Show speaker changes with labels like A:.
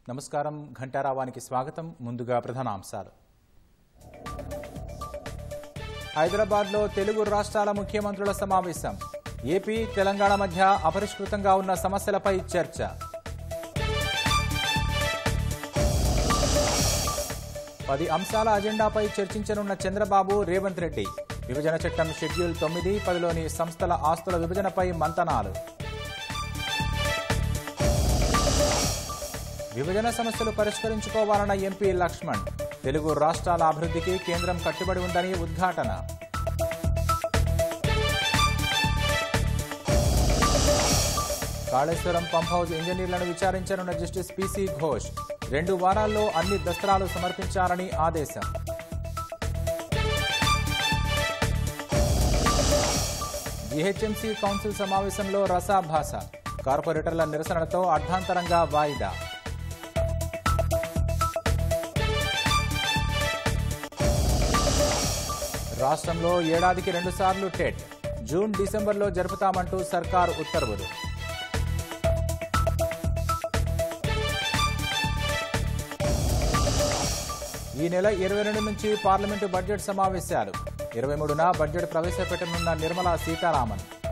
A: నమస్కారం ఘంటారావానికి స్వాగతం ముందుగా ప్రధానాంశాలు హైదరాబాద్లో తెలుగు రాష్ట్రాల ముఖ్యమంత్రుల సమావేశం ఏపీ తెలంగాణ మధ్య అపరిష్కృతంగా ఉన్న సమస్యలపై చర్చ పది అంశాల అజెండాపై చర్చించనున్న చంద్రబాబు రేవంత్ రెడ్డి విభజన చట్టం షెడ్యూల్ తొమ్మిది పదిలోని సంస్థల ఆస్తుల విభజనపై మంతనాలు విభజన సమస్యలు పరిష్కరించుకోవాలన్న ఎంపీ లక్ష్మణ్ తెలుగు రాష్ట్రాల అభివృద్ధికి కేంద్రం కట్టుబడి ఉందని ఉద్ఘాటన కాళేశ్వరం పంప్ హౌస్ ఇంజనీర్లను విచారించనున్న జస్టిస్ పిసి ఘోష్ రెండు వారాల్లో అన్ని దస్త్రాలు సమర్పించాలని ఆదేశం జీహెచ్ఎంసీ కౌన్సిల్ సమావేశంలో రసాభాస కార్పొరేటర్ల నిరసనలతో అర్ధాంతరంగా వాయిదా రాష్ట్రంలో ఏడాదికి రెండుసార్లు టెట్ జూన్ డిసెంబర్లో జరుపుతామంటూ సర్కార్ ఉత్తర్వులు ఈ నెల ఇరవై రెండు నుంచి పార్లమెంటు బడ్జెట్ సమావేశాలు ఇరవై మూడున బడ్జెట్ ప్రవేశపెట్టనున్న నిర్మలా సీతారామన్